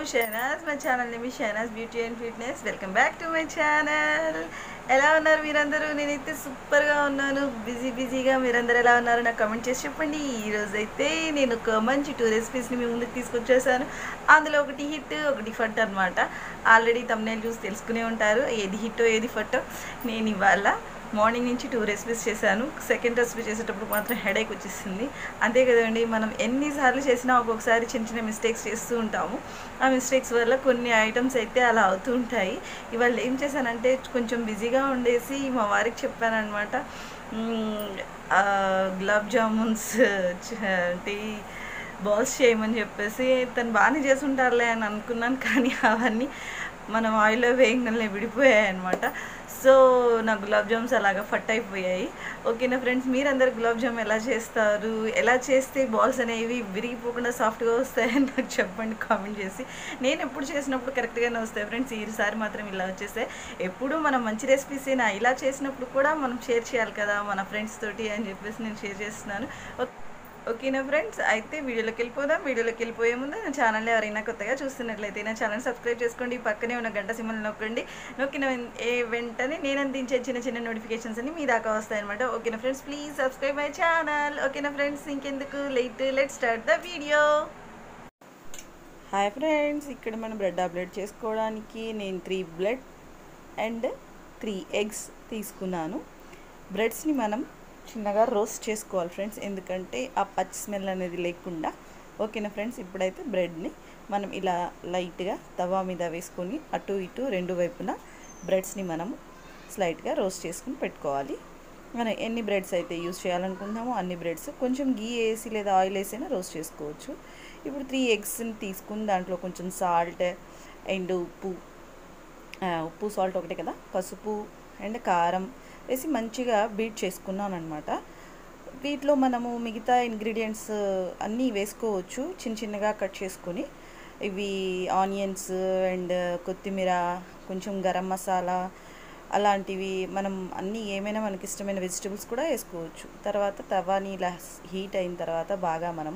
షెహనాజ్ మా channel name Shehnaz beauty and fitness welcome back to my channel ఎలా ఉన్నారు మీరందరూ నేనైతే సూపర్గా ఉన్నాను బిజీ బిజీగా మీరందరూ ఎలా ఉన్నారు నాకు కమెంట్ చేసి చెప్పండి ఈరోజు అయితే నేను ఒక మంచి టూ రెసిపీస్ని మీ ముందుకు తీసుకొచ్చేసాను అందులో ఒకటి హిట్ ఒకటి ఫట్ అనమాట ఆల్రెడీ తమ్నేల్ చూసి తెలుసుకునే ఉంటారు ఏది హిట్టో ఏది ఫట్టో నేను ఇవాళ మార్నింగ్ నుంచి టూ రెసిపీస్ చేశాను సెకండ్ రెసిపీ చేసేటప్పుడు మాత్రం హెడేక్ వచ్చేసింది అంతే కదండి మనం ఎన్నిసార్లు చేసినా ఒక్కొక్కసారి చిన్న చిన్న మిస్టేక్స్ చేస్తూ ఉంటాము ఆ మిస్టేక్స్ వల్ల కొన్ని ఐటమ్స్ అయితే అలా అవుతూ ఉంటాయి ఇవాళ ఏం చేశానంటే కొంచెం బిజీగా ఉండేసి మా వారికి చెప్పానమాట గులాబ్ జామున్స్ అంటే బాల్స్ చేయమని చెప్పేసి తను బాగానే చేసి ఉంటారులే అని అనుకున్నాను కానీ అవన్నీ మనం ఆయిల్లో వేయగానే విడిపోయాయి అనమాట సో నా గులాబ్ జామ్స్ అలాగా ఫట్ అయిపోయాయి ఓకేనా ఫ్రెండ్స్ మీరందరు గులాబ్ జామ్ ఎలా చేస్తారు ఎలా చేస్తే బాల్స్ అనేవి విరిగిపోకుండా సాఫ్ట్గా వస్తాయని నాకు చెప్పండి కామెంట్ చేసి నేను ఎప్పుడు చేసినప్పుడు కరెక్ట్గానే వస్తాయి ఫ్రెండ్స్ ఈసారి మాత్రం ఇలా వచ్చేసాయి ఎప్పుడు మనం మంచి రెసిపీస్ అయినా ఇలా చేసినప్పుడు కూడా మనం షేర్ చేయాలి కదా మన ఫ్రెండ్స్ తోటి అని చెప్పేసి నేను షేర్ చేస్తున్నాను ఓకేనా ఫ్రెండ్స్ అయితే వీడియోలోకి వెళ్ళిపోదాం వీడియోలోకి వెళ్ళిపోయే ముందు నా ఛానల్ ఎవరైనా కొత్తగా చూస్తున్నట్లయితే నా ఛానల్ సబ్స్క్రైబ్ చేసుకోండి పక్కనే ఉన్న గంట సింబల్ నొక్కండి నొక్కిన వెన్- ఏ వెంటనే నేను అందించే చిన్న చిన్న నోటిఫికేషన్స్ అన్ని మీ దాకా వస్తాయన్నమాట ఓకేనా friends please subscribe my channel ఓకేనా ఫ్రెండ్స్ ఇంకెందుకు late let start the video hi friends ఇక్కడ మనం బ్రెడ్ ఆమ్లెట్ చేసుకోవడానికి నేను three bread and three eggs తీసుకున్నాను బ్రెడ్స్ని మనం చిన్నగా రోస్ట్ చేసుకోవాలి ఫ్రెండ్స్ ఎందుకంటే ఆ పచ్చి స్మెల్ అనేది లేకుండా ఓకేనా ఫ్రెండ్స్ ఇప్పుడైతే బ్రెడ్ని మనం ఇలా లైట్గా తవా మీద వేసుకొని అటు ఇటు రెండు వైపున బ్రెడ్స్ని మనము స్లైట్గా రోస్ట్ చేసుకుని పెట్టుకోవాలి మనం ఎన్ని బ్రెడ్స్ అయితే యూస్ చేయాలనుకుంటున్నామో అన్ని బ్రెడ్స్ కొంచెం గీ వేసి లేదా ఆయిల్ వేసైనా రోస్ట్ చేసుకోవచ్చు ఇప్పుడు త్రీ ఎగ్స్ని తీసుకుని దాంట్లో కొంచెం సాల్ట్ అండ్ ఉప్పు ఆ, ఉప్పు సాల్ట్ ఒకటే కదా పసుపు అండ్ కారం వేసి మంచిగా బీట్ చేసుకున్నాను అనమాట వీటిలో మనము మిగతా ఇంగ్రీడియంట్స్ అన్నీ వేసుకోవచ్చు చిన్న చిన్నగా కట్ చేసుకొని ఇవి ఆనియన్స్ అండ్ కొత్తిమీర కొంచెం గరం మసాలా అలాంటివి మనం అన్నీ ఏమైనా మనకి ఇష్టమైన వెజిటబుల్స్ కూడా వేసుకోవచ్చు తర్వాత తవాని ఇలా హీట్ అయిన తర్వాత బాగా మనము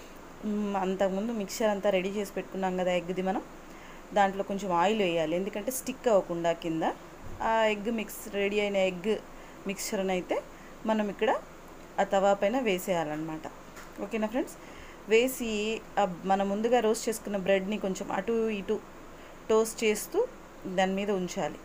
మ్, అంతకుముందు మిక్చర్ అంతా రెడీ చేసి పెట్టుకున్నాం కదా ఎగ్ది మనం దాంట్లో కొంచెం ఆయిల్ వేయాలి ఎందుకంటే స్టిక్ అవ్వకుండా కింద ఆ ఎగ్ మిక్స్ రెడీ అయిన ఎగ్ మిక్చర్ని అయితే మనం ఇక్కడ ఆ తవా పైన వేసేయాలన్నమాట ఓకేనా ఫ్రెండ్స్ వేసి ఆ మనం ముందుగా రోస్ట్ చేసుకున్న బ్రెడ్ని కొంచెం అటు ఇటు టోస్ట్ చేస్తూ దాని మీద ఉంచాలి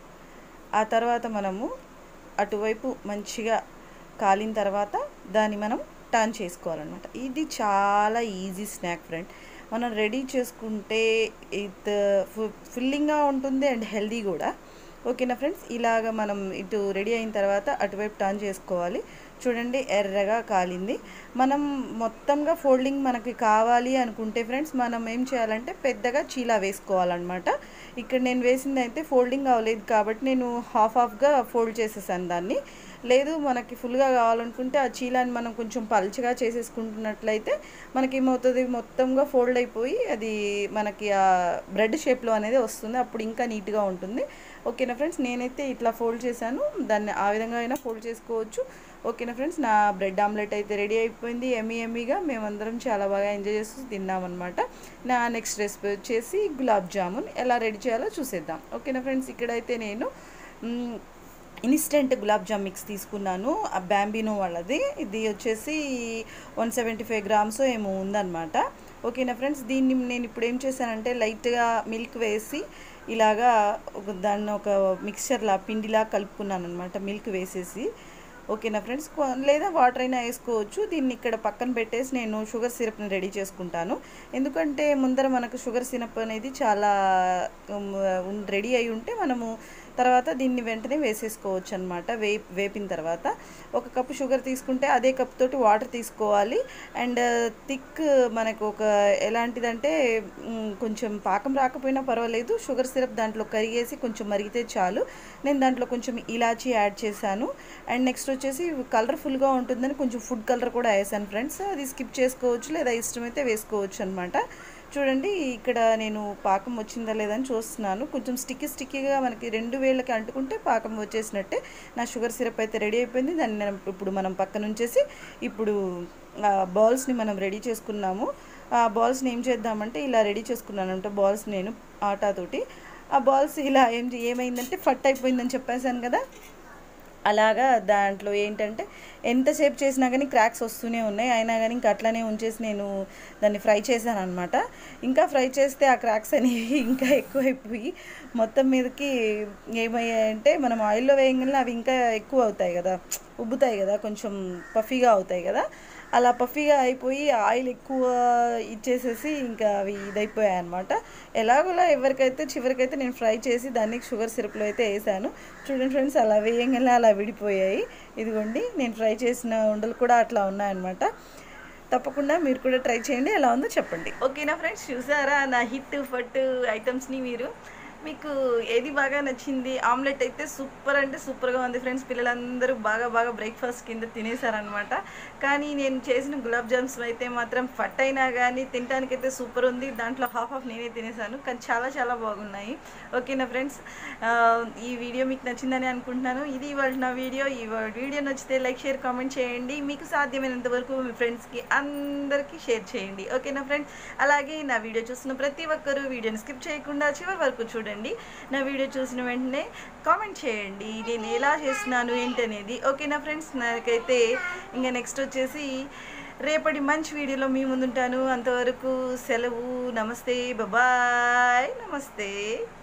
ఆ తర్వాత మనము అటువైపు మంచిగా కాలిన తర్వాత దాన్ని మనం టర్న్ చేసుకోవాలన్నమాట ఇది చాలా ఈజీ స్నాక్ ఫ్రెండ్ మనం రెడీ చేసుకుంటే ఇది ఫిల్లింగ్గా ఉంటుంది అండ్ హెల్దీ కూడా ఓకేనా ఫ్రెండ్స్ ఇలాగ మనం ఇటు రెడీ అయిన తర్వాత అటువైపు టర్న్ చేసుకోవాలి చూడండి ఎర్రగా కాలింది మనం మొత్తంగా ఫోల్డింగ్ మనకి కావాలి అనుకుంటే ఫ్రెండ్స్ మనం ఏం చేయాలంటే పెద్దగా చీలా వేసుకోవాలన్నమాట ఇక్కడ నేను వేసింది అయితే ఫోల్డింగ్ అవ్వలేదు కాబట్టి నేను హాఫ్ హాఫ్గా ఫోల్డ్ చేసేసాను దాన్ని లేదు మనకి ఫుల్గా కావాలనుకుంటే ఆ చీలాని మనం కొంచెం పల్చగా చేసేసుకుంటున్నట్లయితే మనకి ఏమవుతుంది మొత్తంగా ఫోల్డ్ అయిపోయి అది మనకి ఆ బ్రెడ్ షేప్లో అనేది వస్తుంది అప్పుడు ఇంకా నీట్గా ఉంటుంది ఓకేనా ఫ్రెండ్స్ నేనైతే ఇట్లా ఫోల్డ్ చేశాను దాన్ని ఆ విధంగా అయినా ఫోల్డ్ చేసుకోవచ్చు ఓకేనా ఫ్రెండ్స్ నా బ్రెడ్ ఆమ్లెట్ అయితే రెడీ అయిపోయింది ఎమ్మీ ఎమ్మీగా మేమందరం చాలా బాగా ఎంజాయ్ చేస్తూ తిన్నామన్నమాట నా నెక్స్ట్ రెసిపీ వచ్చేసి గులాబ్ జామున్ ఎలా రెడీ చేయాలో చూసేద్దాం ఓకేనా ఫ్రెండ్స్ ఇక్కడైతే నేను మ్, ఇన్స్టెంట్ గులాబ్ జామ్ మిక్స్ తీసుకున్నాను ఆ బ్యాంబినో వాళ్ళది ఇది వచ్చేసి వన్ సెవెంటీ ఫైవ్ గ్రామ్స్ ఏమో ఉందన్నమాట ఓకేనా ఫ్రెండ్స్ దీన్ని నేను ఇప్పుడు ఏం చేశానంటే లైట్గా మిల్క్ వేసి ఇలాగా ఒక దాన్ని ఒక మిక్చర్లా పిండిలా కలుపుకున్నాను అనమాట మిల్క్ వేసేసి ఓకేనా ఫ్రెండ్స్ కొ- లేదా వాటర్ అయినా వేసుకోవచ్చు దీన్ని ఇక్కడ పక్కన పెట్టేసి నేను షుగర్ సిరప్ని రెడీ చేసుకుంటాను ఎందుకంటే ముందర మనకు షుగర్ సిరప్ అనేది చాలా రెడీ అయి ఉంటే మనము తర్వాత దీన్ని వెంటనే వేసేసుకోవచ్చు అనమాట వే వేపిన తర్వాత ఒక కప్పు షుగర్ తీసుకుంటే అదే కప్ తోటి వాటర్ తీసుకోవాలి అండ్ థిక్ మనకు ఒక ఎలాంటిదంటే మ్, కొంచెం పాకం రాకపోయినా పర్వాలేదు షుగర్ సిరప్ దాంట్లో కరిగేసి కొంచెం మరిగితే చాలు నేను దాంట్లో కొంచెం ఇలాచీ యాడ్ చేశాను అండ్ నెక్స్ట్ వచ్చేసి కలర్ఫుల్గా ఉంటుందని కొంచెం ఫుడ్ కలర్ కూడా వేసాను ఫ్రెండ్స్ అది స్కిప్ చేసుకోవచ్చు లేదా ఇష్టమైతే వేసుకోవచ్చు అనమాట చూడండి ఇక్కడ నేను పాకం వచ్చిందా లేదా అని చూస్తున్నాను కొంచెం స్టిక్కీ స్టిక్కీగా మనకి రెండు వేళ్ళకి అంటుకుంటే పాకం వచ్చేసినట్టే నా షుగర్ సిరప్ అయితే రెడీ అయిపోయింది దాన్ని నేను ఇప్పుడు మనం పక్కన ఉంచేసి ఇప్పుడు బాల్స్ని మనం రెడీ చేసుకున్నాము ఆ బాల్స్ని ఏం చేద్దామంటే ఇలా రెడీ చేసుకున్నాను అంటే బాల్స్ నేను ఆటాతోటి ఆ బాల్స్ ఇలా ఏం ఏమైందంటే ఫట్ అయిపోయిందని చెప్పేశాను కదా అలాగా దాంట్లో ఏంటంటే ఎంతసేపు చేసినా కానీ క్రాక్స్ వస్తూనే ఉన్నాయి అయినా కానీ ఇంకా అట్లనే ఉంచేసి నేను దాన్ని ఫ్రై చేశాను అనమాట ఇంకా ఫ్రై చేస్తే ఆ క్రాక్స్ అనేవి ఇంకా ఎక్కువైపోయి మొత్తం మీదకి ఏమయ్యాయంటే మనం ఆయిల్లో వేయగానే అవి ఇంకా ఎక్కువ అవుతాయి కదా ఉబ్బుతాయి కదా కొంచెం పఫీగా అవుతాయి కదా అలా పఫీగా అయిపోయి ఆయిల్ ఎక్కువ ఇచ్చేసేసి ఇంకా అవి ఇదైపోయాయి అనమాట ఎలాగోలా ఎవరికైతే చివరికైతే నేను ఫ్రై చేసి దాన్ని షుగర్ సిరప్లో అయితే వేసాను చూడండి ఫ్రెండ్స్ అలా వేయంగానే అలా విడిపోయాయి ఇదిగోండి నేను ఫ్రై చేసిన ఉండలు కూడా అట్లా ఉన్నాయన్నమాట తప్పకుండా మీరు కూడా ట్రై చేయండి ఎలా ఉందో చెప్పండి ఓకేనా ఫ్రెండ్స్ చూసారా నా హిట్ ఫట్ ఐటమ్స్ని మీరు మీకు ఏది బాగా నచ్చింది ఆమ్లెట్ అయితే సూపర్ అంటే సూపర్గా ఉంది ఫ్రెండ్స్ పిల్లలందరూ బాగా బాగా బ్రేక్ఫాస్ట్ కింద తినేసారనమాట కానీ నేను చేసిన గులాబ్ జామ్స్ అయితే మాత్రం ఫట్ అయినా కానీ తినడానికైతే సూపర్ ఉంది దాంట్లో హాఫ్ ఆఫ్ నేనే తినేసాను కానీ చాలా చాలా బాగున్నాయి ఓకేనా ఫ్రెండ్స్ ఈ వీడియో మీకు నచ్చిందని అనుకుంటున్నాను ఇది ఇవాళ నా వీడియో ఈ వీడియో నచ్చితే లైక్ షేర్ కామెంట్ చేయండి మీకు సాధ్యమైనంత వరకు మీ ఫ్రెండ్స్కి అందరికీ షేర్ చేయండి ఓకేనా ఫ్రెండ్స్ అలాగే నా వీడియో చూస్తున్న ప్రతి ఒక్కరూ వీడియోని స్కిప్ చేయకుండా చివరి వరకు చూడండి నా వీడియో చూసిన వెంటనే కామెంట్ చేయండి నేను ఎలా చేస్తున్నాను ఏంటనేది ఓకేనా ఫ్రెండ్స్ నాకైతే ఇంకా నెక్స్ట్ వచ్చేసి రేపటి మంచి వీడియోలో మీ ముందుంటాను అంతవరకు సెలవు నమస్తే బాయ్ నమస్తే